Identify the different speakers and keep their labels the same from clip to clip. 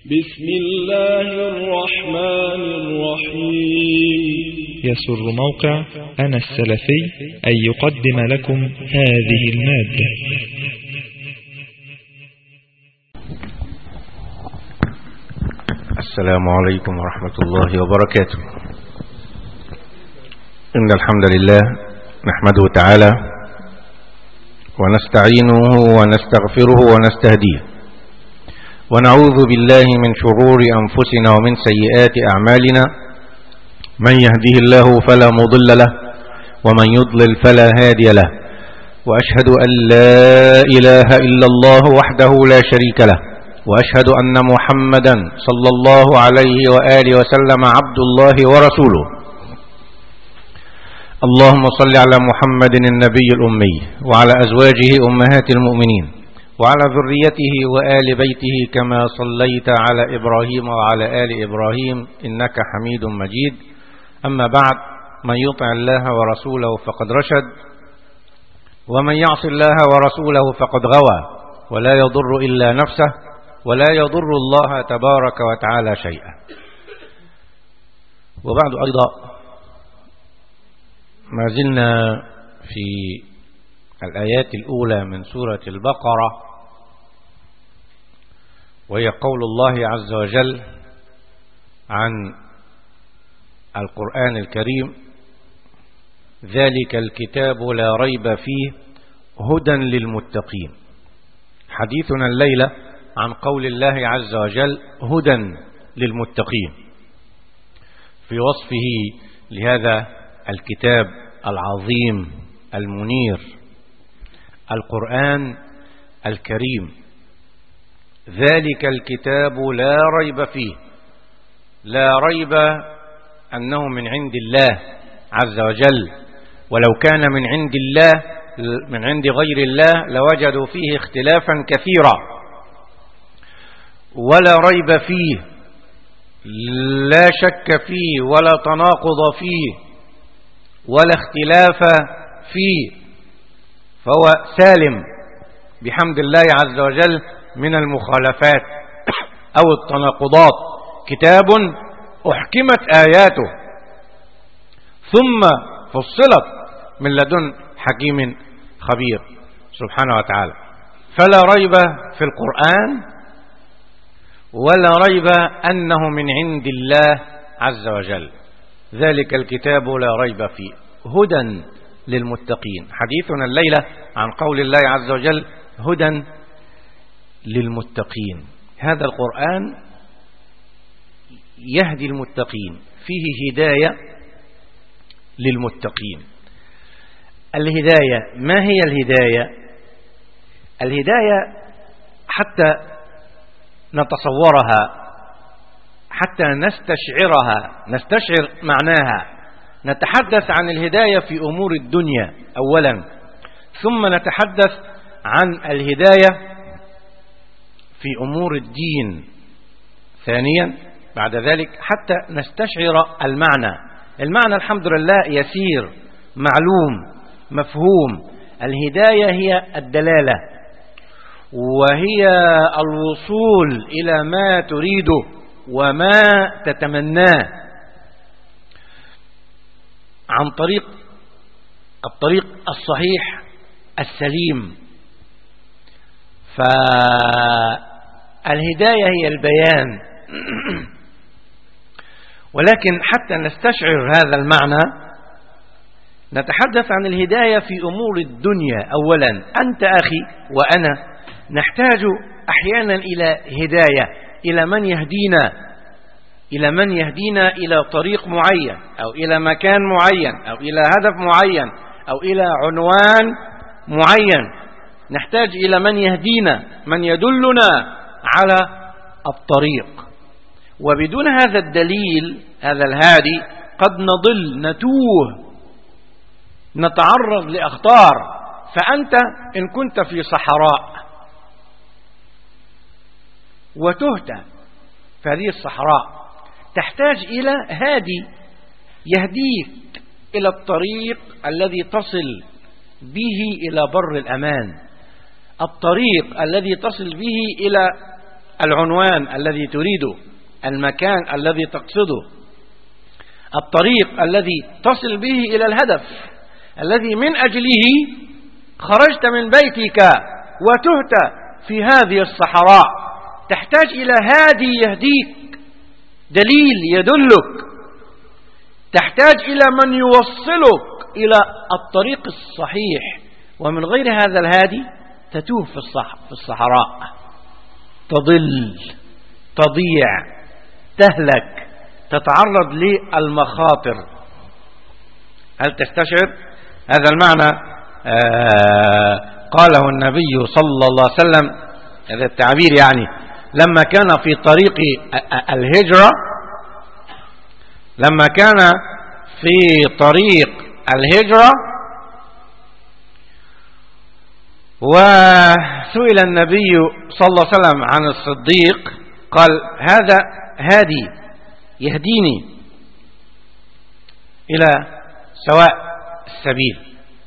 Speaker 1: بسم الله الرحمن الرحيم
Speaker 2: يسر موقع أنا السلفي أن يقدم لكم هذه المادة
Speaker 3: السلام عليكم ورحمة الله وبركاته إن الحمد لله نحمده تعالى ونستعينه ونستغفره ونستهديه ونعوذ بالله من شرور أنفسنا ومن سيئات أعمالنا من يهده الله فلا مضل له ومن يضلل فلا هادي له وأشهد أن لا إله إلا الله وحده لا شريك له وأشهد أن محمدا صلى الله عليه وآله وسلم عبد الله ورسوله اللهم صل على محمد النبي الأمي وعلى أزواجه أمهات المؤمنين وعلى ذريته وآل بيته كما صليت على إبراهيم وعلى آل إبراهيم إنك حميد مجيد أما بعد من يطع الله ورسوله فقد رشد ومن يعص الله ورسوله فقد غوى ولا يضر إلا نفسه ولا يضر الله تبارك وتعالى شيئا وبعد أيضا ما زلنا في الآيات الأولى من سورة البقرة وهي قول الله عز وجل عن القرآن الكريم ذلك الكتاب لا ريب فيه هدى للمتقين حديثنا الليلة عن قول الله عز وجل هدى للمتقين في وصفه لهذا الكتاب العظيم المنير القرآن الكريم ذلك الكتاب لا ريب فيه لا ريب أنه من عند الله عز وجل ولو كان من عند الله من عند غير الله لوجدوا فيه اختلافا كثيرا ولا ريب فيه لا شك فيه ولا تناقض فيه ولا اختلاف فيه فهو سالم بحمد الله عز وجل من المخالفات أو التناقضات كتاب أحكمت آياته ثم فصلت من لدن حكيم خبير سبحانه وتعالى فلا ريب في القرآن ولا ريب أنه من عند الله عز وجل ذلك الكتاب لا ريب فيه هدى للمتقين حديثنا الليلة عن قول الله عز وجل هدى للمتقين هذا القرآن يهدي المتقين فيه هداية للمتقين الهداية ما هي الهداية الهداية حتى نتصورها حتى نستشعرها نستشعر معناها نتحدث عن الهداية في أمور الدنيا أولا ثم نتحدث عن الهداية في أمور الدين ثانيا بعد ذلك حتى نستشعر المعنى المعنى الحمد لله يسير معلوم مفهوم الهداية هي الدلالة وهي الوصول إلى ما تريده وما تتمناه عن طريق الطريق الصحيح السليم فالهداية هي البيان ولكن حتى نستشعر هذا المعنى نتحدث عن الهداية في أمور الدنيا أولا أنت أخي وأنا نحتاج أحيانا إلى هداية إلى من يهدينا إلى من يهدينا إلى طريق معين أو إلى مكان معين أو إلى هدف معين أو إلى عنوان معين نحتاج إلى من يهدينا من يدلنا على الطريق وبدون هذا الدليل هذا الهادي قد نضل نتوه نتعرض لأخطار فأنت إن كنت في صحراء وتهت في هذه الصحراء تحتاج إلى هادي يهديك إلى الطريق الذي تصل به إلى بر الأمان الطريق الذي تصل به إلى العنوان الذي تريده المكان الذي تقصده الطريق الذي تصل به إلى الهدف الذي من أجله خرجت من بيتك وتهت في هذه الصحراء تحتاج إلى هادي يهديك دليل يدلك تحتاج إلى من يوصلك إلى الطريق الصحيح ومن غير هذا الهادي تتوه في, الصح في الصحراء تضل تضيع تهلك تتعرض للمخاطر هل تستشعر هذا المعنى آه قاله النبي صلى الله عليه وسلم هذا التعبير يعني لما كان في طريق الهجرة لما كان في طريق الهجرة وسئل النبي صلى الله عليه وسلم عن الصديق قال هذا هادي يهديني إلى سواء السبيل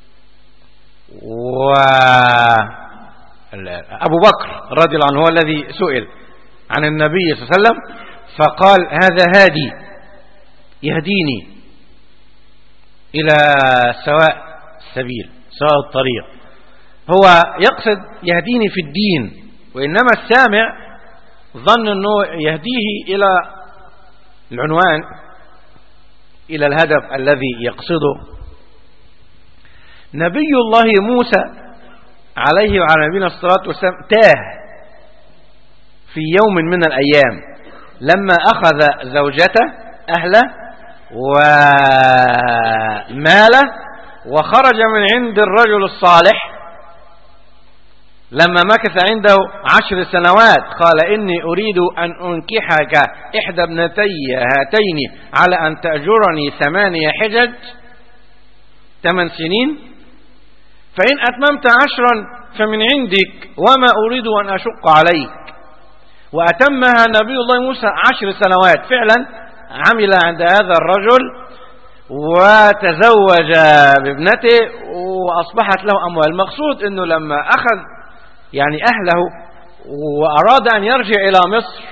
Speaker 3: وأبو بكر رضي الله عنه هو الذي سئل عن النبي صلى الله عليه وسلم فقال هذا هادي يهديني إلى سواء السبيل سواء الطريق هو يقصد يهديني في الدين وإنما السامع ظن أنه يهديه إلى العنوان إلى الهدف الذي يقصده نبي الله موسى عليه وعلى نبينا الصلاة والسلام تاه في يوم من الأيام لما أخذ زوجته أهله وماله وخرج من عند الرجل الصالح لما مكث عنده عشر سنوات قال إني أريد أن أنكحك إحدى ابنتي هاتين على أن تأجرني ثمانية حجج ثمان سنين فإن أتممت عشرا فمن عندك وما أريد أن أشق عليك وأتمها نبي الله موسى عشر سنوات فعلا عمل عند هذا الرجل وتزوج بابنته وأصبحت له أموال المقصود أنه لما أخذ يعني أهله وأراد أن يرجع إلى مصر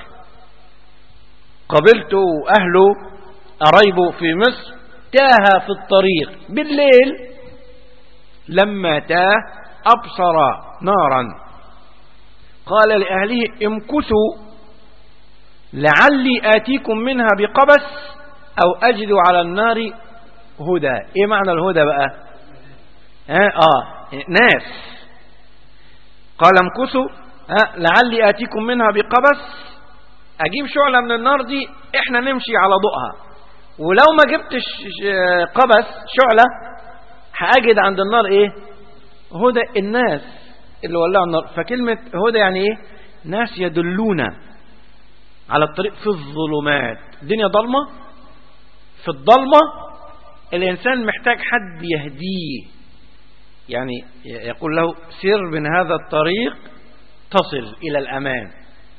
Speaker 3: قبلته أهله قريبه في مصر تاه في الطريق بالليل لما تاه أبصر نارا قال لأهله امكثوا لعلي آتيكم منها بقبس أو أجد على النار هدى إيه معنى الهدى بقى آه, آه ناس قال امكثوا آه لعلي آتيكم منها بقبس أجيب شعلة من النار دي إحنا نمشي على ضوءها ولو ما جبتش قبس شعلة هأجد عند النار إيه هدى الناس اللي ولعوا النار فكلمة هدى يعني إيه ناس يدلون على الطريق في الظلمات الدنيا ضلمة في الضلمة الإنسان محتاج حد يهديه يعني يقول له سر من هذا الطريق تصل إلى الأمان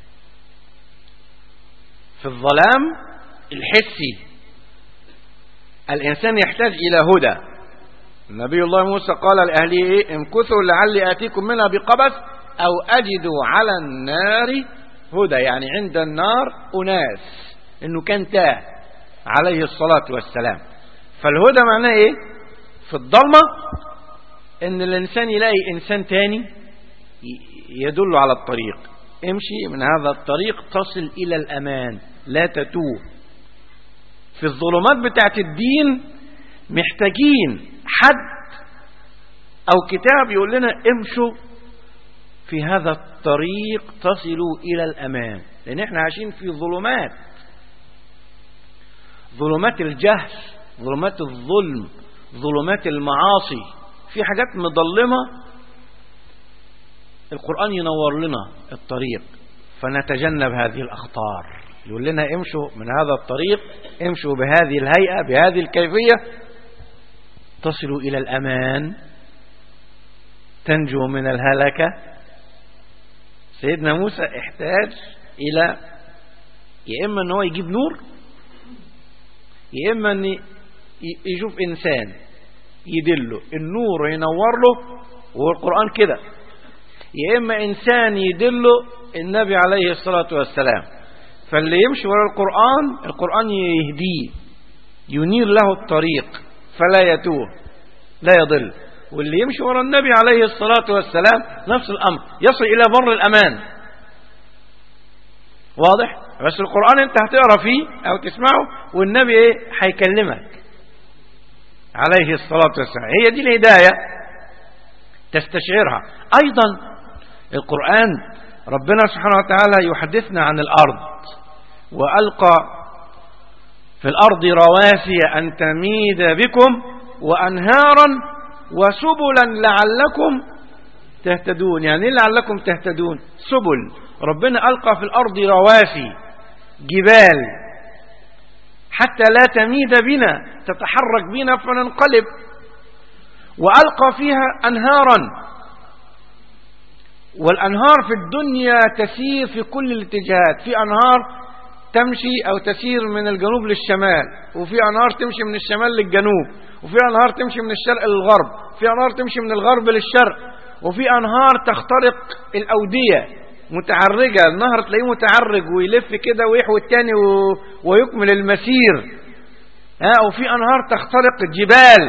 Speaker 3: في الظلام الحسي الإنسان يحتاج إلى هدى نبي الله موسى قال لأهله إيه امكثوا لعلي آتيكم منها بقبس أو أجد على النار هدى يعني عند النار أناس إنه كان تاه عليه الصلاة والسلام فالهدى معناه إيه في الضلمة إن الإنسان يلاقي إنسان تاني يدل على الطريق امشي من هذا الطريق تصل إلى الأمان لا تتوه في الظلمات بتاعت الدين محتاجين حد أو كتاب يقول لنا امشوا في هذا الطريق تصلوا إلى الأمان لأن احنا عايشين في ظلمات ظلمات الجهل ظلمات الظلم ظلمات المعاصي في حاجات مظلمة القرآن ينور لنا الطريق فنتجنب هذه الأخطار يقول لنا امشوا من هذا الطريق امشوا بهذه الهيئة بهذه الكيفية تصلوا إلى الأمان تنجو من الهلكة سيدنا موسى احتاج إلى يا إما أن هو يجيب نور يا إما أن يشوف إنسان يدله النور ينور له والقرآن كده يا إما إنسان يدله النبي عليه الصلاة والسلام فاللي يمشي وراء القرآن القرآن يهديه ينير له الطريق فلا يتوه لا يضل واللي يمشي وراء النبي عليه الصلاة والسلام نفس الأمر يصل إلى بر الأمان واضح بس القرآن انت هتقرأ فيه او تسمعه والنبي ايه هيكلمك عليه الصلاة والسلام هي دي الهداية تستشعرها ايضا القرآن ربنا سبحانه وتعالى يحدثنا عن الارض والقى في الارض رواسي ان تميد بكم وانهارا وسبلا لعلكم تهتدون يعني ايه لعلكم تهتدون سبل ربنا ألقى في الأرض رواسي جبال حتى لا تميد بنا تتحرك بنا فننقلب وألقى فيها أنهارا والأنهار في الدنيا تسير في كل الاتجاهات في أنهار تمشي أو تسير من الجنوب للشمال وفي أنهار تمشي من الشمال للجنوب وفي أنهار تمشي من الشرق للغرب في أنهار تمشي من الغرب للشرق وفي أنهار تخترق الأودية متعرجة النهر تلاقيه متعرج ويلف كده ويحوي التاني و... ويكمل المسير ها وفي أنهار تخترق الجبال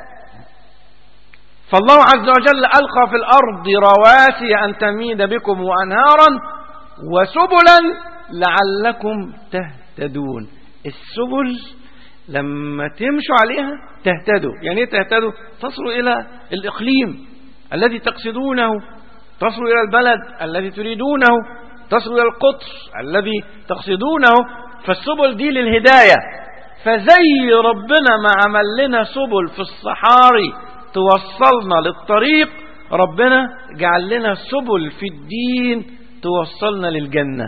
Speaker 3: فالله عز وجل ألقى في الأرض رواسي أن تميد بكم وأنهارا وسبلا لعلكم تهتدون السبل لما تمشوا عليها تهتدوا يعني ايه تهتدوا تصلوا إلى الإقليم الذي تقصدونه تصل إلى البلد الذي تريدونه تصل إلى القطر الذي تقصدونه فالسبل دي للهداية فزي ربنا ما عمل لنا سبل في الصحاري توصلنا للطريق ربنا جعل لنا سبل في الدين توصلنا للجنة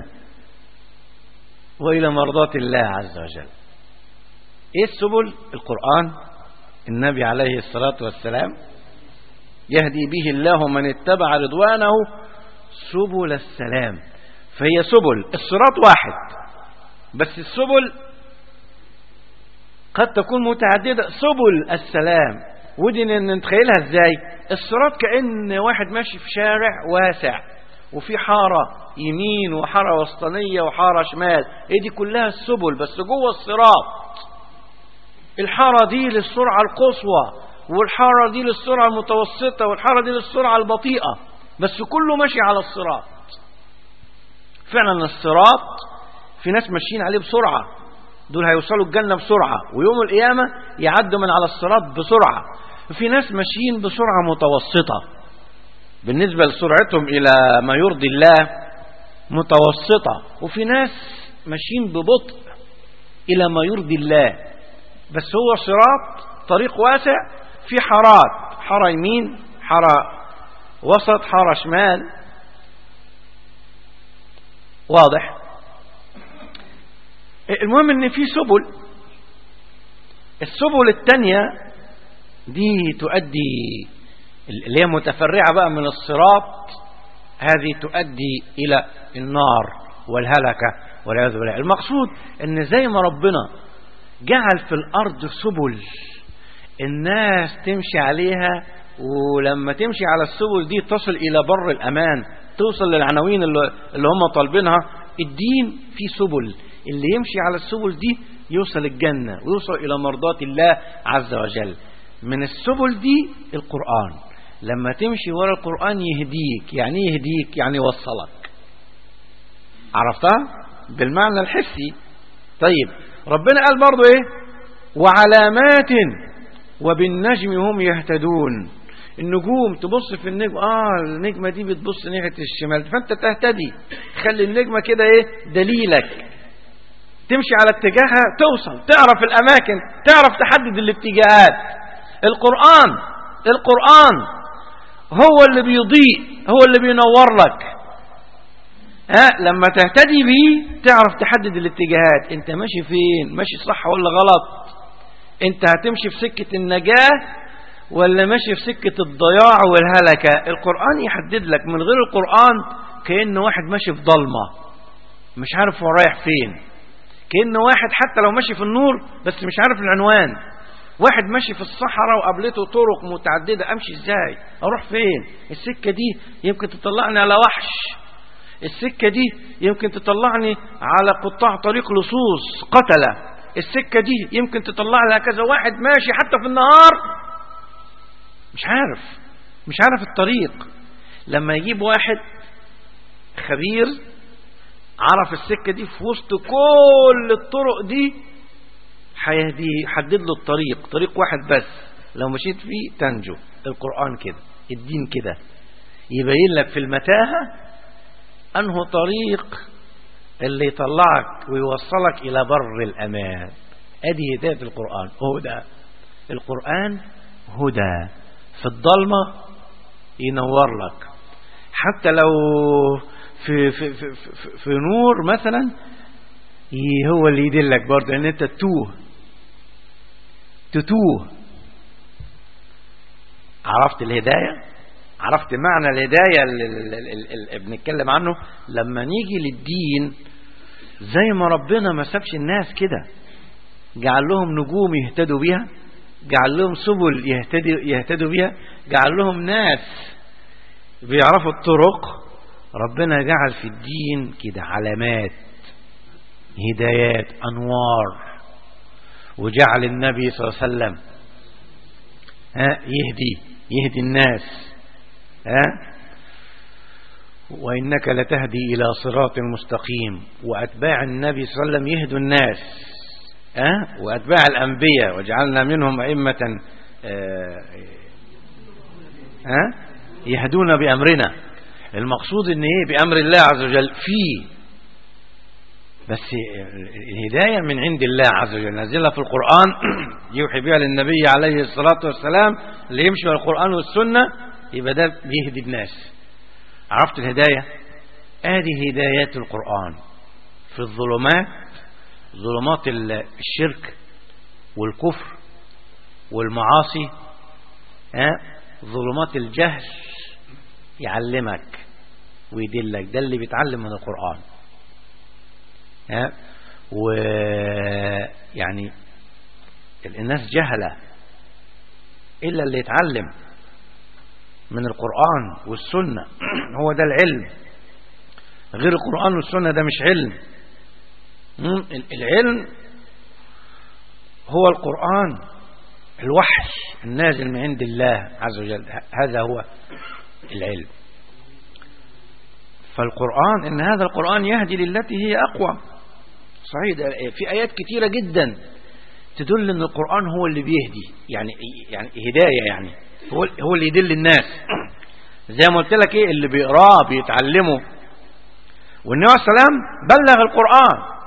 Speaker 3: وإلى مرضاة الله عز وجل إيه السبل القرآن النبي عليه الصلاة والسلام يهدي به الله من اتبع رضوانه سبل السلام فهي سبل الصراط واحد بس السبل قد تكون متعددة سبل السلام ودي نتخيلها ازاي الصراط كأن واحد ماشي في شارع واسع وفي حارة يمين وحارة وسطانية وحارة شمال ايه دي كلها السبل بس جوه الصراط الحارة دي للسرعة القصوى والحارة دي للسرعة المتوسطة والحارة دي للسرعة البطيئة بس كله ماشي على الصراط فعلا الصراط في ناس ماشيين عليه بسرعة دول هيوصلوا الجنة بسرعة ويوم القيامة يعدوا من على الصراط بسرعة وفي ناس ماشيين بسرعة متوسطة بالنسبة لسرعتهم إلى ما يرضي الله متوسطة وفي ناس ماشيين ببطء إلى ما يرضي الله بس هو صراط طريق واسع في حارات حارة يمين حارة وسط حارة شمال واضح المهم ان في سبل السبل التانية دي تؤدي اللي هي متفرعة بقى من الصراط هذه تؤدي إلى النار والهلكة والعياذ بالله المقصود ان زي ما ربنا جعل في الأرض سبل الناس تمشي عليها ولما تمشي على السبل دي تصل إلى بر الأمان توصل للعناوين اللي هم طالبينها الدين في سبل اللي يمشي على السبل دي يوصل الجنة ويوصل إلى مرضاة الله عز وجل من السبل دي القرآن لما تمشي ورا القرآن يهديك يعني يهديك يعني يوصلك عرفتها بالمعنى الحسي طيب ربنا قال برضو ايه وعلامات وبالنجم هم يهتدون النجوم تبص في النجم اه النجمة دي بتبص ناحية الشمال فانت تهتدي خلي النجمة كده ايه دليلك تمشي على اتجاهها توصل تعرف الاماكن تعرف تحدد الاتجاهات القرآن القرآن هو اللي بيضيء هو اللي بينور لك ها لما تهتدي بيه تعرف تحدد الاتجاهات انت ماشي فين ماشي صح ولا غلط انت هتمشي في سكة النجاة ولا ماشي في سكة الضياع والهلكة القرآن يحدد لك من غير القرآن كأن واحد ماشي في ضلمة مش عارف هو رايح فين كأن واحد حتى لو ماشي في النور بس مش عارف العنوان واحد ماشي في الصحراء وقابلته طرق متعددة أمشي إزاي أروح فين السكة دي يمكن تطلعني على وحش السكة دي يمكن تطلعني على قطاع طريق لصوص قتلة السكة دي يمكن تطلع لها كذا واحد ماشي حتى في النهار مش عارف مش عارف الطريق لما يجيب واحد خبير عرف السكة دي في وسط كل الطرق دي هيهدي يحدد له الطريق طريق واحد بس لو مشيت فيه تنجو القرآن كده الدين كده يبين لك في المتاهة أنه طريق اللي يطلعك ويوصلك إلى بر الأمان أدي هداية القرآن هدى القرآن هدى في الضلمة ينور لك حتى لو في, في, في, في, في نور مثلا هو اللي يدلك برضه ان انت تتوه تتوه عرفت الهداية عرفت معنى الهداية اللي بنتكلم عنه لما نيجي للدين زي ما ربنا ما سابش الناس كده جعل لهم نجوم يهتدوا بيها جعل لهم سبل يهتدوا, يهتدوا بيها جعل لهم ناس بيعرفوا الطرق ربنا جعل في الدين كده علامات هدايات أنوار وجعل النبي صلى الله عليه وسلم ها يهدي يهدي الناس ها وإنك لتهدي إلى صراط مستقيم وأتباع النبي صلى الله عليه وسلم يهدوا الناس ها وأتباع الأنبياء وجعلنا منهم أئمة ها يهدون بأمرنا المقصود ان ايه بأمر الله عز وجل فيه بس الهداية من عند الله عز وجل نزلها في القرآن يوحي بها للنبي عليه الصلاة والسلام اللي يمشي القرآن والسنة يبقى ده بيهدي الناس عرفت الهداية ادي هدايات القرآن في الظلمات ظلمات الشرك والكفر والمعاصي ها ظلمات الجهل يعلمك ويدلك ده اللي بيتعلم من القرآن ها ويعني الناس جهلة إلا اللي يتعلم من القرآن والسنة هو ده العلم غير القرآن والسنة ده مش علم العلم هو القرآن الوحي النازل من عند الله عز وجل هذا هو العلم فالقرآن إن هذا القرآن يهدي للتي هي أقوى صحيح في آيات كثيرة جدا تدل أن القرآن هو اللي بيهدي يعني يعني هداية يعني هو هو اللي يدل الناس زي ما قلت لك ايه اللي بيقراه بيتعلمه والنبي عليه السلام بلغ القرآن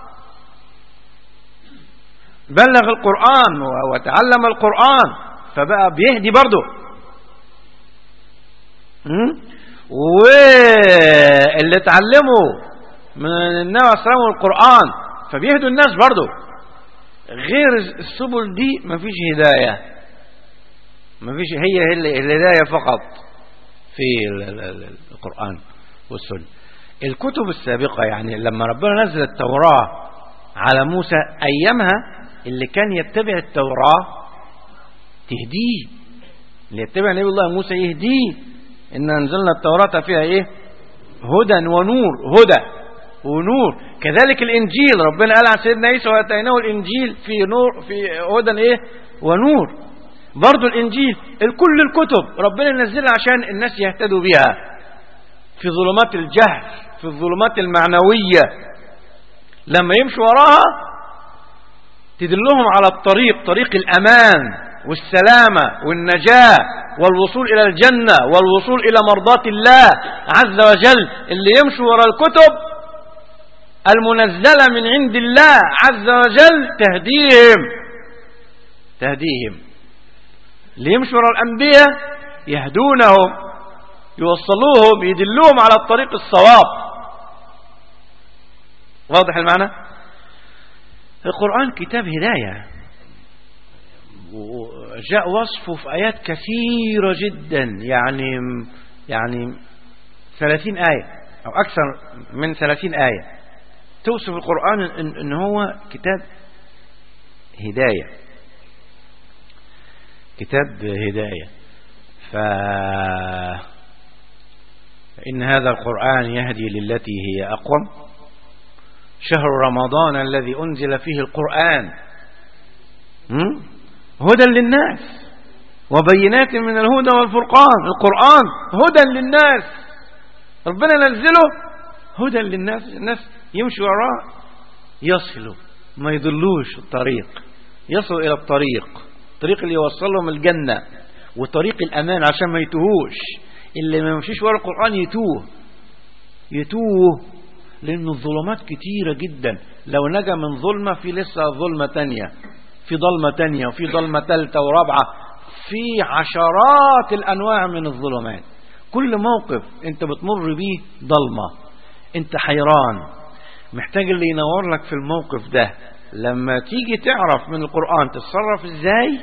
Speaker 3: بلغ القرآن وتعلم القرآن فبقى بيهدي برضه واللي اتعلموا من النبي عليه السلام والقرآن فبيهدوا الناس برضه غير السبل دي مفيش هداية مفيش هي الهداية فقط في القرآن والسنة الكتب السابقة يعني لما ربنا نزل التوراة على موسى أيامها اللي كان يتبع التوراة تهديه اللي يتبع نبي الله موسى يهديه إن أنزلنا التوراة فيها إيه هدى ونور هدى ونور كذلك الإنجيل ربنا قال عن سيدنا عيسى وآتيناه الإنجيل في نور في هدى إيه ونور برضو الإنجيل الكل الكتب ربنا نزلها عشان الناس يهتدوا بها في ظلمات الجهل في الظلمات المعنوية لما يمشوا وراها تدلهم على الطريق طريق الأمان والسلامة والنجاة والوصول إلى الجنة والوصول إلى مرضاة الله عز وجل اللي يمشوا وراء الكتب المنزلة من عند الله عز وجل تهديهم تهديهم اللي يمشوا وراء الأنبياء يهدونهم يوصلوهم يدلوهم على الطريق الصواب واضح المعنى القرآن كتاب هداية جاء وصفه في آيات كثيرة جدا يعني يعني ثلاثين آية أو أكثر من ثلاثين آية توصف القرآن إن, إن هو كتاب هداية كتاب هداية ف إن هذا القرآن يهدي للتي هي أقوم شهر رمضان الذي أنزل فيه القرآن هدى للناس وبينات من الهدى والفرقان القرآن هدى للناس ربنا نزله هدى للناس الناس يمشوا وراه يصلوا ما يضلوش الطريق يصلوا إلى الطريق الطريق اللي يوصلهم الجنة وطريق الأمان عشان ما يتوهوش اللي ما يمشيش ورا القرآن يتوه يتوه لأن الظلمات كتيرة جدا لو نجا من ظلمة في لسه ظلمة تانية في ظلمة تانية وفي ظلمة تالتة ورابعة في عشرات الأنواع من الظلمات كل موقف انت بتمر بيه ضلمة انت حيران محتاج اللي ينور لك في الموقف ده لما تيجي تعرف من القرآن تتصرف ازاي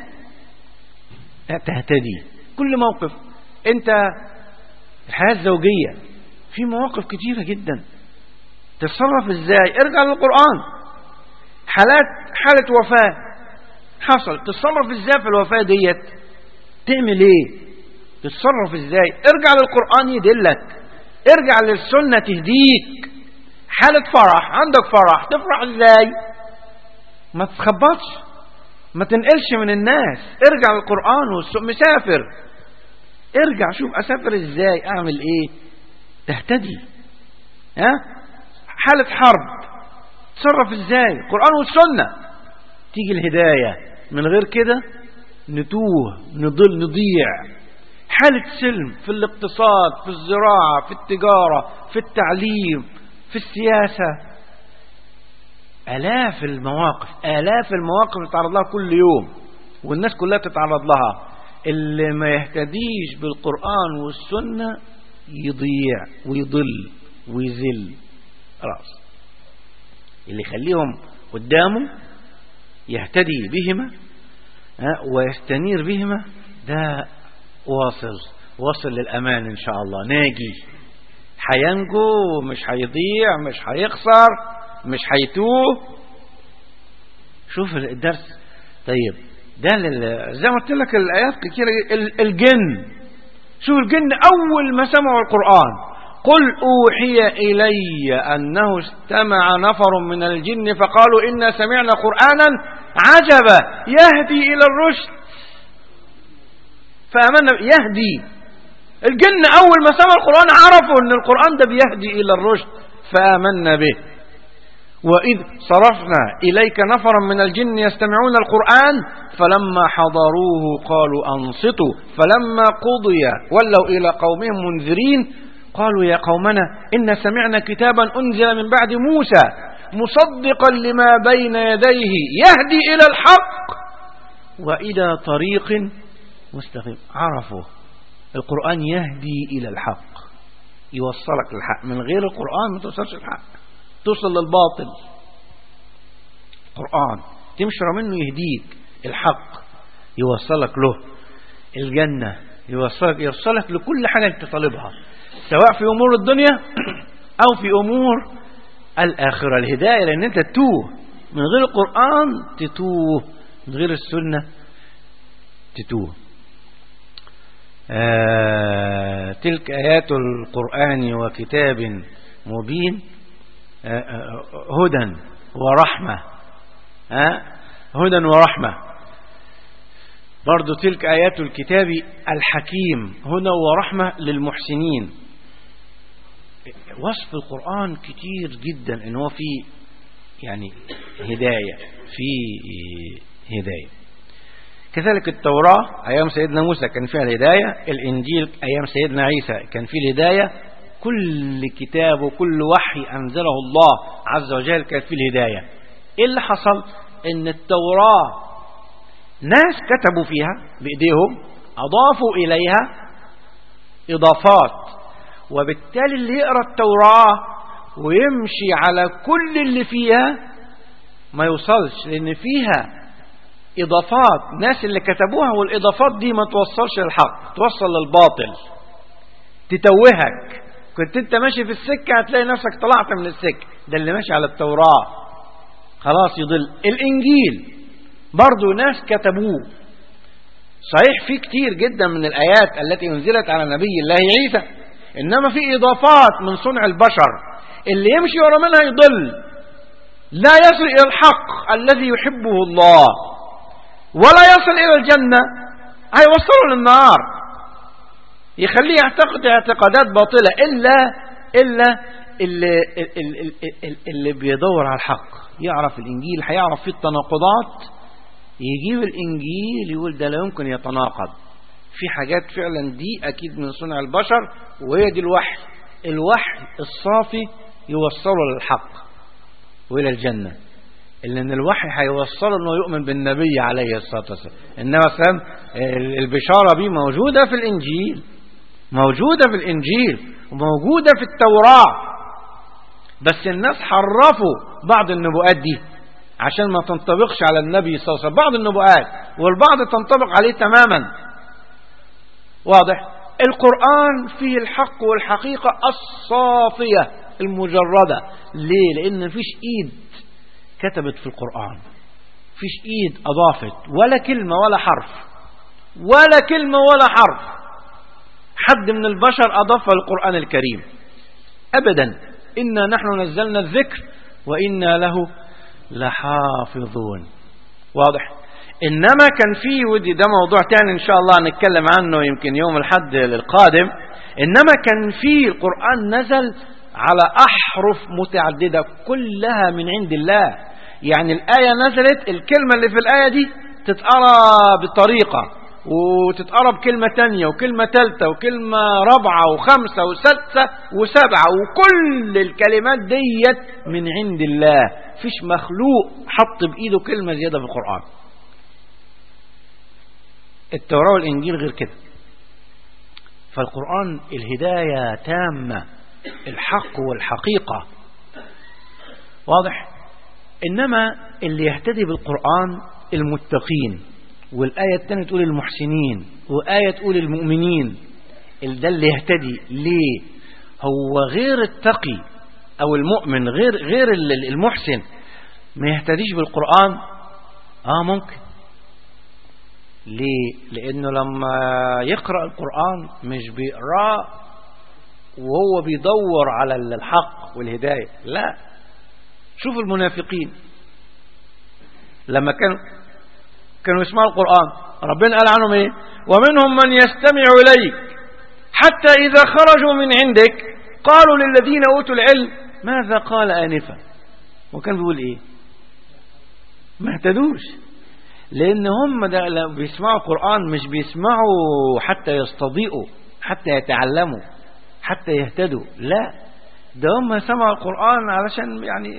Speaker 3: تهتدي كل موقف انت الحياة الزوجية في مواقف كتيرة جدا تتصرف ازاي ارجع للقرآن حالات حالة وفاة حصل تتصرف ازاي في الوفاة ديت تعمل ايه تتصرف ازاي ارجع للقرآن يدلك ارجع للسنة تهديك حالة فرح عندك فرح تفرح ازاي ما تخبطش ما تنقلش من الناس ارجع للقرآن والسوق مسافر ارجع شوف اسافر ازاي اعمل ايه تهتدي ها حالة حرب تصرف ازاي القرآن والسنة تيجي الهداية من غير كده نتوه نضل نضيع حالة سلم في الاقتصاد في الزراعة في التجارة في التعليم في السياسة آلاف المواقف آلاف المواقف تتعرض لها كل يوم والناس كلها تتعرض لها اللي ما يهتديش بالقرآن والسنة يضيع ويضل ويزل خلاص اللي يخليهم قدامه يهتدي بهما ويستنير بهما ده واصل واصل للأمان إن شاء الله ناجي حينجو مش هيضيع مش هيخسر مش هيتوه شوف الدرس طيب ده زي ما قلت لك الآيات كتيرة الجن شوف الجن أول ما سمعوا القرآن قل أوحي إلي أنه استمع نفر من الجن فقالوا إنا سمعنا قرآنا عجبا يهدي إلى الرشد فأمنا يهدي الجن أول ما سمع القرآن عرفوا أن القرآن ده بيهدي إلى الرشد فآمنا به وإذ صرفنا إليك نفرا من الجن يستمعون القرآن فلما حضروه قالوا أنصتوا فلما قضي ولوا إلى قومهم منذرين قالوا يا قومنا إن سمعنا كتابا أنزل من بعد موسى مصدقا لما بين يديه يهدي إلى الحق وإلى طريق مستقيم عرفوا القرآن يهدي إلى الحق يوصلك للحق من غير القرآن ما توصلش الحق توصل للباطل القرآن تمشي منه يهديك الحق يوصلك له الجنة يوصلك يوصلك لكل حاجة انت طالبها سواء في أمور الدنيا أو في أمور الآخرة الهداية لأن أنت تتوه من غير القرآن تتوه من غير السنة تتوه آه تلك آيات القرآن وكتاب مبين آه آه هدى ورحمة آه هدى ورحمة برضو تلك آيات الكتاب الحكيم هدى ورحمة للمحسنين وصف القرآن كتير جدا ان هو في يعني هداية في هداية كذلك التوراة أيام سيدنا موسى كان فيها الهداية الإنجيل أيام سيدنا عيسى كان فيه الهداية كل كتاب وكل وحي أنزله الله عز وجل كان فيه الهداية إيه اللي حصل إن التوراة ناس كتبوا فيها بإيديهم أضافوا إليها إضافات وبالتالي اللي يقرأ التوراة ويمشي على كل اللي فيها ما يوصلش لأن فيها إضافات ناس اللي كتبوها والإضافات دي ما توصلش للحق توصل للباطل تتوهك كنت انت ماشي في السكة هتلاقي نفسك طلعت من السكة ده اللي ماشي على التوراة خلاص يضل الإنجيل برضو ناس كتبوه صحيح في كتير جدا من الآيات التي أنزلت على نبي الله عيسى إنما في إضافات من صنع البشر اللي يمشي ورا منها يضل لا يصل إلى الحق الذي يحبه الله ولا يصل إلى الجنة هيوصله للنار يخليه يعتقد اعتقادات باطلة إلا إلا اللي, اللي, اللي بيدور على الحق يعرف الإنجيل هيعرف فيه التناقضات يجيب الإنجيل يقول ده لا يمكن يتناقض في حاجات فعلا دي أكيد من صنع البشر وهي دي الوحي الوحي الصافي يوصله للحق وإلى الجنة لأن الوحي هيوصله أنه يؤمن بالنبي عليه الصلاة والسلام إنما سلام البشارة دي موجودة في الإنجيل موجودة في الإنجيل وموجودة في التوراة بس الناس حرفوا بعض النبوءات دي عشان ما تنطبقش على النبي صلى الله عليه وسلم بعض النبوءات والبعض تنطبق عليه تماما واضح القرآن فيه الحق والحقيقة الصافية المجردة ليه لأن مفيش إيد كتبت في القرآن فيش إيد أضافت ولا كلمة ولا حرف ولا كلمة ولا حرف حد من البشر أضاف القرآن الكريم أبدا إنا نحن نزلنا الذكر وإنا له لحافظون واضح إنما كان في ودي ده موضوع تاني إن شاء الله نتكلم عنه يمكن يوم الحد القادم إنما كان في القرآن نزل على أحرف متعددة كلها من عند الله يعني الآية نزلت الكلمة اللي في الآية دي تتقرى بطريقة وتتقرى بكلمة تانية وكلمة تالتة وكلمة رابعة وخمسة وستة وسبعة وكل الكلمات ديت من عند الله فيش مخلوق حط بإيده كلمة زيادة في القرآن التوراة والإنجيل غير كده فالقرآن الهداية تامة الحق والحقيقة واضح إنما اللي يهتدي بالقرآن المتقين والآية الثانية تقول المحسنين وآية تقول المؤمنين ده اللي يهتدي ليه هو غير التقي أو المؤمن غير غير المحسن ما يهتديش بالقرآن آه ممكن ليه لأنه لما يقرأ القرآن مش بيقرأ وهو بيدور على الحق والهداية لا شوف المنافقين لما كانوا كانوا يسمعوا القرآن ربنا قال عنهم ايه ومنهم من يستمع إليك حتى إذا خرجوا من عندك قالوا للذين أوتوا العلم ماذا قال آنفا وكان بيقول ايه ما اهتدوش لأن هم ده بيسمعوا القرآن مش بيسمعوا حتى يستضيئوا حتى يتعلموا حتى يهتدوا لا ده هم سمعوا القرآن علشان يعني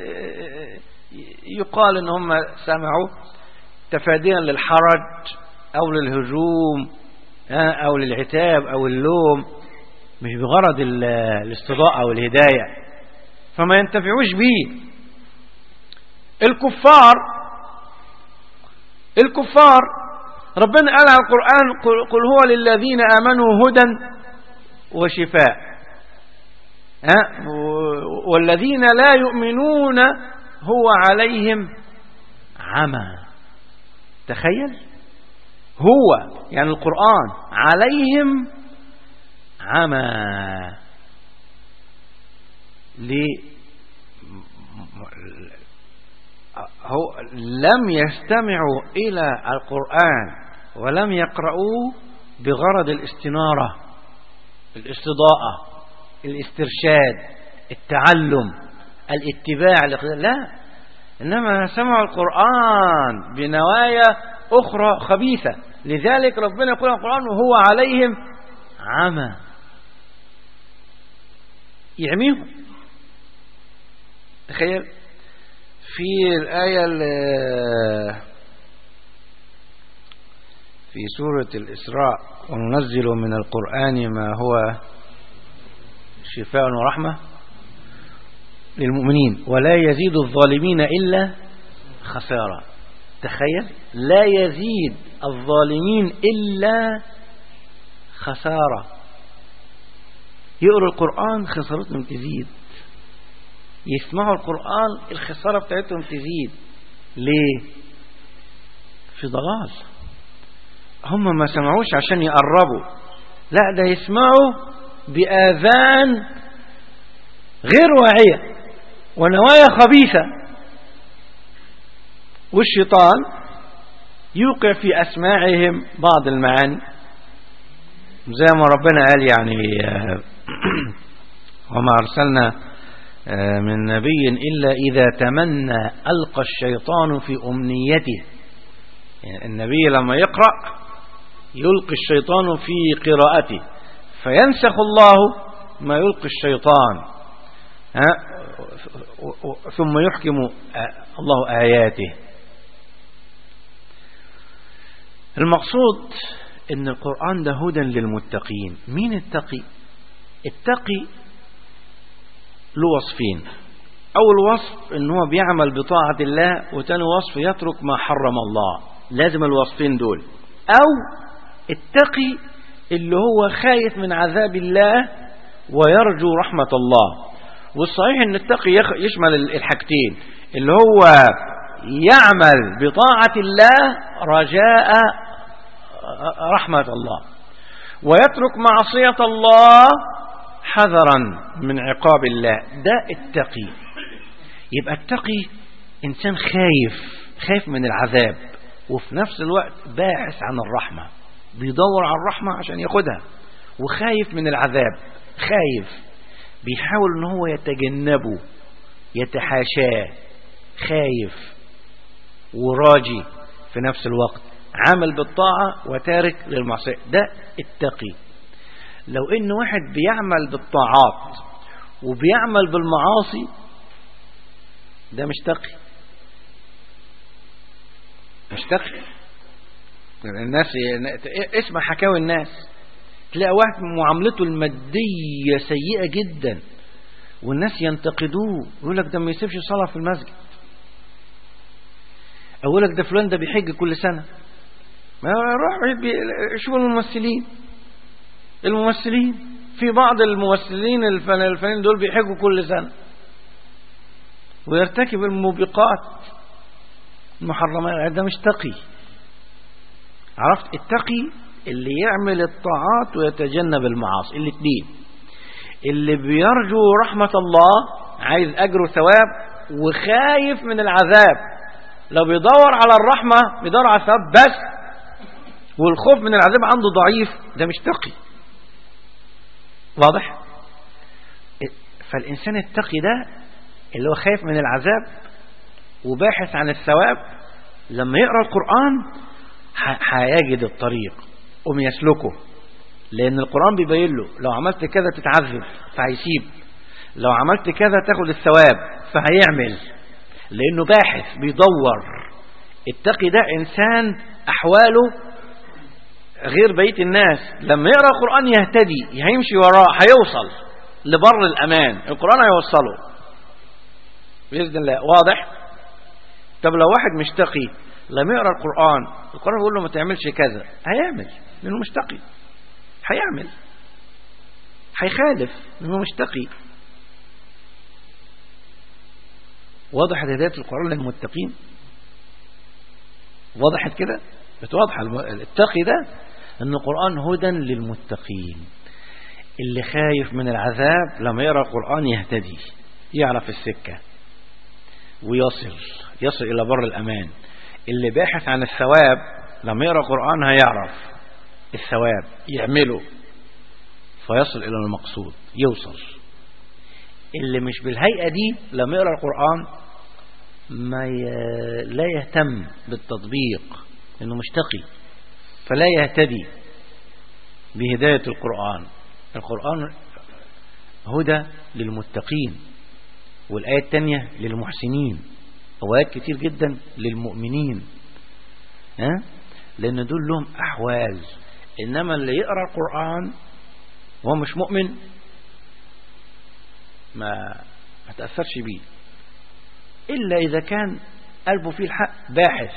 Speaker 3: يقال ان هم سمعوا تفاديا للحرج او للهجوم او للعتاب او اللوم مش بغرض الاستضاءة والهداية فما ينتفعوش بيه الكفار الكفار ربنا قال على القرآن قل, قل هو للذين آمنوا هدى وشفاء ها والذين لا يؤمنون هو عليهم عمى تخيل هو يعني القرآن عليهم عمى ليه هو لم يستمعوا إلى القرآن ولم يقرؤوه بغرض الاستنارة الاستضاءة الاسترشاد التعلم الاتباع لا إنما سمعوا القرآن بنوايا أخرى خبيثة لذلك ربنا يقول القرآن وهو عليهم عمى يعميهم تخيل في الآية في سورة الإسراء وننزل من القرآن ما هو شفاء ورحمة للمؤمنين ولا يزيد الظالمين إلا خسارة تخيل لا يزيد الظالمين إلا خسارة يقرأ القرآن خسارتهم تزيد يسمعوا القرآن الخسارة بتاعتهم تزيد ليه في ضلال هم ما سمعوش عشان يقربوا لا ده يسمعوا بآذان غير واعية ونوايا خبيثة والشيطان يوقع في أسماعهم بعض المعاني زي ما ربنا قال يعني وما أرسلنا من نبي إلا إذا تمنى ألقى الشيطان في أمنيته يعني النبي لما يقرأ يلقي الشيطان في قراءته فينسخ الله ما يلقي الشيطان ها ثم يحكم الله آياته المقصود ان القرآن ده هدى للمتقين مين التقي التقي له وصفين اول وصف ان هو بيعمل بطاعة الله وتاني وصف يترك ما حرم الله لازم الوصفين دول او التقي اللي هو خايف من عذاب الله ويرجو رحمة الله والصحيح ان التقي يشمل الحاجتين اللي هو يعمل بطاعة الله رجاء رحمة الله ويترك معصية الله حذرا من عقاب الله ده التقي يبقى التقي إنسان خايف خايف من العذاب وفي نفس الوقت باحث عن الرحمة بيدور على الرحمة عشان ياخدها وخايف من العذاب خايف بيحاول ان هو يتجنبه يتحاشاه خايف وراجي في نفس الوقت عامل بالطاعة وتارك للمعصية ده التقي لو ان واحد بيعمل بالطاعات وبيعمل بالمعاصي ده مش تقي مش تقي الناس اسمع حكاوي الناس تلاقي واحد معاملته المادية سيئة جدا والناس ينتقدوه يقول لك ده ما يسيبش صلاة في المسجد أقول لك ده فلان ده بيحج كل سنة ما يروح شوف الممثلين الممثلين في بعض الممثلين الفنانين دول بيحجوا كل سنة ويرتكب الموبقات المحرمات ده مش تقي عرفت التقي اللي يعمل الطاعات ويتجنب المعاصي الاثنين اللي بيرجو رحمة الله عايز أجر وثواب وخايف من العذاب لو بيدور على الرحمة بيدور على الثواب بس والخوف من العذاب عنده ضعيف ده مش تقي واضح فالإنسان التقي ده اللي هو خايف من العذاب وباحث عن الثواب لما يقرأ القرآن هيجد الطريق قوم يسلكه لأن القرآن بيبين له لو عملت كذا تتعذب فهيسيب لو عملت كذا تاخد الثواب فهيعمل لأنه باحث بيدور التقي ده إنسان أحواله غير بيت الناس لما يقرأ القرآن يهتدي هيمشي وراه هيوصل لبر الأمان القرآن هيوصله بإذن الله واضح طب لو واحد مش تقي لما يقرأ القرآن القرآن بيقول له ما تعملش كذا هيعمل لأنه مش تقي هيعمل هيخالف لأنه مش تقي وضحت هداية القرآن للمتقين وضحت كده بتوضح التقي ده ان القرآن هدى للمتقين اللي خايف من العذاب لما يقرأ القرآن يهتدي يعرف السكة ويصل يصل إلى بر الأمان اللي باحث عن الثواب لما يقرأ القرآن هيعرف الثواب يعمله فيصل إلى المقصود يوصل اللي مش بالهيئة دي لما يقرأ القرآن ما ي... لا يهتم بالتطبيق لأنه مش تقي فلا يهتدي بهداية القرآن القرآن هدى للمتقين والآية الثانية للمحسنين وآيات كتير جدا للمؤمنين ها؟ لأن دول لهم أحوال إنما اللي يقرأ القرآن وهو مش مؤمن ما ما تأثرش بيه إلا إذا كان قلبه فيه الحق باحث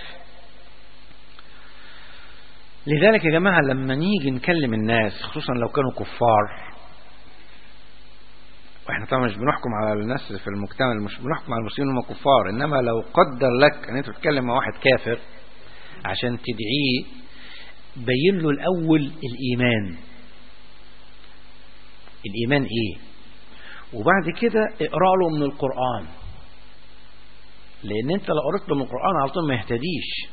Speaker 3: لذلك يا جماعة لما نيجي نكلم الناس خصوصا لو كانوا كفار واحنا طبعا مش بنحكم على الناس في المجتمع مش بنحكم على المسلمين هم كفار انما لو قدر لك ان انت تتكلم مع واحد كافر عشان تدعيه بين له الأول الإيمان الإيمان إيه وبعد كده اقرأ له من القرآن لأن أنت لو قرأت له من القرآن على طول ما يهتديش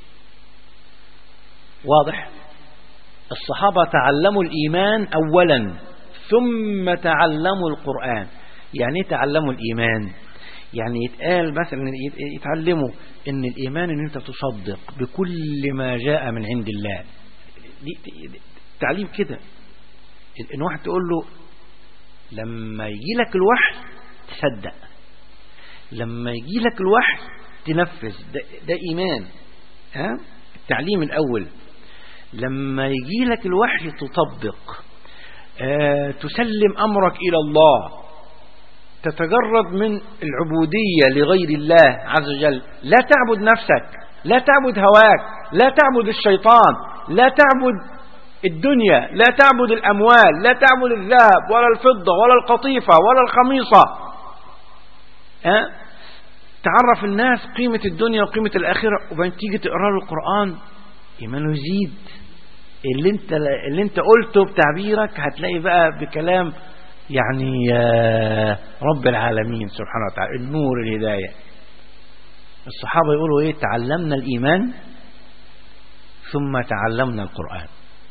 Speaker 3: واضح الصحابة تعلموا الإيمان أولا ثم تعلموا القرآن يعني ايه تعلموا الإيمان يعني يتقال مثلا يتعلموا ان الإيمان ان انت تصدق بكل ما جاء من عند الله دي تعليم كده ان واحد تقول له لما يجي لك الوحي تصدق لما يجي لك الوحي تنفذ ده, ده إيمان ها التعليم الأول لما يجي لك الوحي تطبق آه تسلم أمرك إلى الله تتجرد من العبودية لغير الله عز وجل لا تعبد نفسك لا تعبد هواك لا تعبد الشيطان لا تعبد الدنيا لا تعبد الأموال لا تعبد الذهب ولا الفضة ولا القطيفة ولا الخميصة أه؟ تعرف الناس قيمة الدنيا وقيمة الآخرة وبعدين تيجي تقرأ له القرآن إيمانه يزيد اللي انت اللي انت قلته بتعبيرك هتلاقي بقى بكلام يعني رب العالمين سبحانه وتعالى النور الهداية الصحابة يقولوا ايه تعلمنا الإيمان ثم تعلمنا القرآن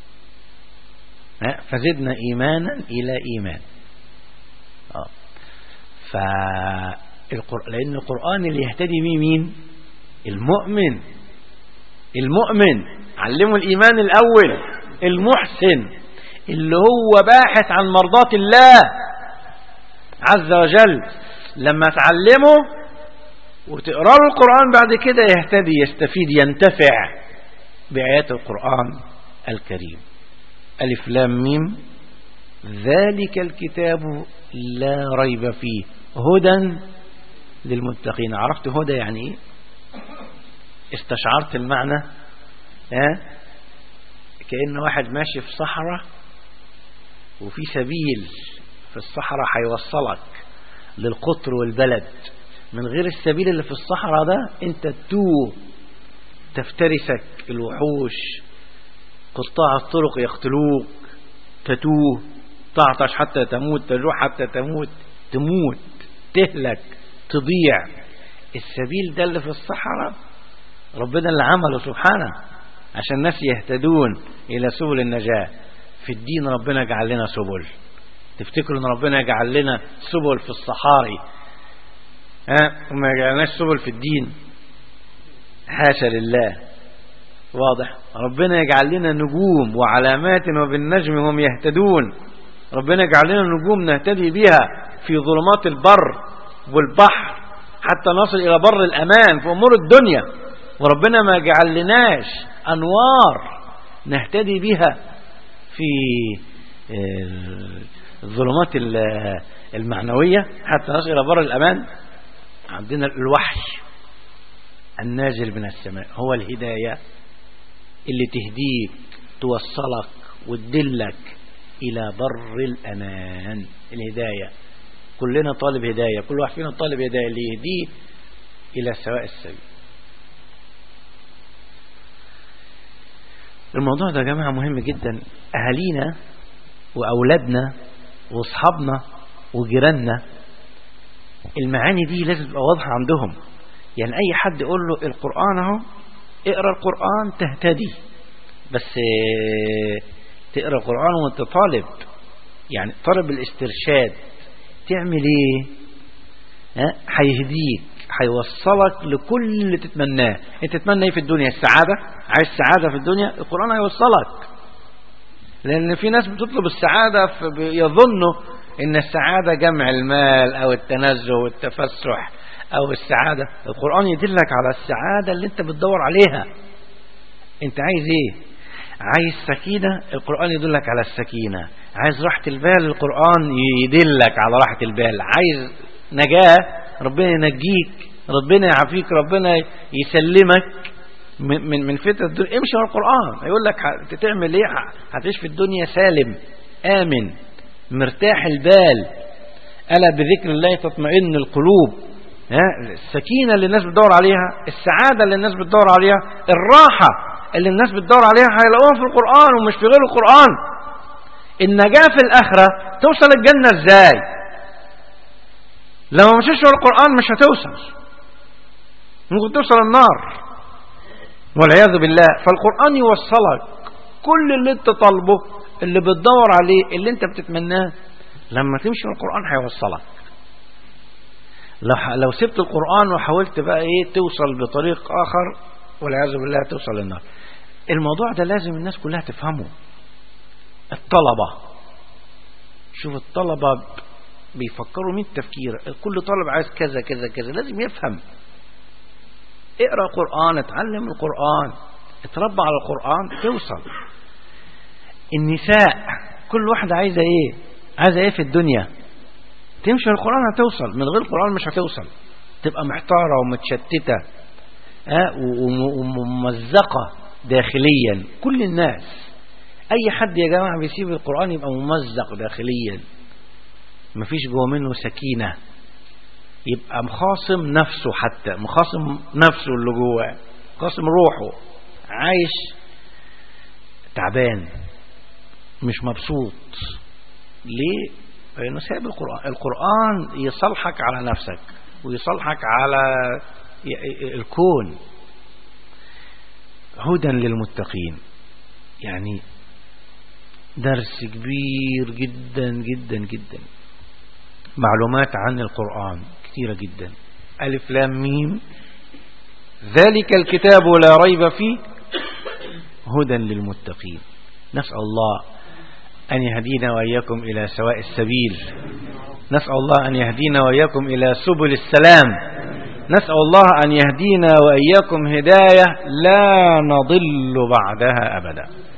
Speaker 3: فزدنا إيمانا إلى إيمان آه. فالقر... لأن القرآن اللي يهتدي به مين المؤمن المؤمن علمه الإيمان الأول المحسن اللي هو باحث عن مرضات الله عز وجل لما تعلمه وتقرأ له القرآن بعد كده يهتدي يستفيد ينتفع بآيات القرآن الكريم ألف لام ميم ذلك الكتاب لا ريب فيه هدى للمتقين عرفت هدى يعني ايه استشعرت المعنى ها كأن واحد ماشي في صحراء وفي سبيل في الصحراء هيوصلك للقطر والبلد من غير السبيل اللي في الصحراء ده انت تتوه تفترسك الوحوش قطاع الطرق يقتلوك تتوه تعطش حتى تموت تجوع حتى تموت تموت تهلك تضيع السبيل ده اللي في الصحراء ربنا اللي عمله سبحانه عشان الناس يهتدون إلى سبل النجاة في الدين ربنا جعل لنا سبل تفتكروا ان ربنا جعل لنا سبل في الصحاري ها وما جعلناش سبل في الدين حاشا لله واضح ربنا يجعل لنا نجوم وعلامات وبالنجم هم يهتدون ربنا يجعل لنا نجوم نهتدي بها في ظلمات البر والبحر حتى نصل إلى بر الأمان في أمور الدنيا وربنا ما جعل لناش أنوار نهتدي بها في الظلمات المعنوية حتى نصل إلى بر الأمان عندنا الوحي النازل من السماء هو الهداية اللي تهديك توصلك وتدلك إلى بر الأمان الهداية كلنا طالب هداية كل واحد فينا طالب هداية اللي يهديه إلى سواء السبيل الموضوع ده يا جماعة مهم جدا أهالينا وأولادنا وأصحابنا وجيراننا المعاني دي لازم تبقى واضحة عندهم يعني أي حد يقول له القرآن أهو اقرأ القرآن تهتدي بس تقرأ القرآن وانت طالب يعني طالب الاسترشاد تعمل ايه ها هيهديك هيوصلك لكل اللي تتمناه انت تتمنى ايه في الدنيا السعادة عايز سعادة في الدنيا القرآن هيوصلك لان في ناس بتطلب السعادة يظنوا ان السعادة جمع المال او التنزه والتفسح او السعادة القرآن يدلك على السعادة اللي انت بتدور عليها انت عايز ايه عايز سكينة القرآن يدلك على السكينة عايز راحة البال القرآن يدلك على راحة البال عايز نجاة ربنا ينجيك ربنا يعافيك ربنا يسلمك من من من فتنة الدنيا امشي ورا القرآن يقول لك هتعمل ايه هتعيش في الدنيا سالم آمن مرتاح البال ألا بذكر الله تطمئن القلوب ها السكينة اللي الناس بتدور عليها السعادة اللي الناس بتدور عليها الراحة اللي الناس بتدور عليها هيلاقوها في القرآن ومش في غير القرآن النجاة في الآخرة توصل الجنة ازاي لو ما مشيش ورا القرآن مش هتوصل ممكن توصل النار والعياذ بالله فالقرآن يوصلك كل اللي انت طالبه اللي بتدور عليه اللي انت بتتمناه لما تمشي من القرآن هيوصلك لو لو سبت القرآن وحاولت بقى ايه توصل بطريق آخر والعياذ بالله توصل للنار الموضوع ده لازم الناس كلها تفهمه الطلبة شوف الطلبة بيفكروا من التفكير كل طالب عايز كذا كذا كذا لازم يفهم اقرأ قرآن اتعلم القرآن اتربى على القرآن توصل النساء كل واحدة عايزة ايه عايزة ايه في الدنيا تمشي القرآن هتوصل من غير القرآن مش هتوصل تبقى محتارة ومتشتتة اه وممزقة داخليا كل الناس اي حد يا جماعة بيسيب القرآن يبقى ممزق داخليا مفيش جوه منه سكينة يبقى مخاصم نفسه حتى مخاصم نفسه اللي جواه مخاصم روحه عايش تعبان مش مبسوط ليه لانه سايب القرآن القرآن يصلحك على نفسك ويصلحك على الكون هدى للمتقين يعني درس كبير جدا جدا جدا معلومات عن القرآن كثيرة جدا ألف لام ميم ذلك الكتاب لا ريب فيه هدى للمتقين نسأل الله أن يهدينا وإياكم إلى سواء السبيل نسأل الله أن يهدينا وإياكم إلى سبل السلام نسأل الله أن يهدينا وإياكم هداية لا نضل بعدها أبدا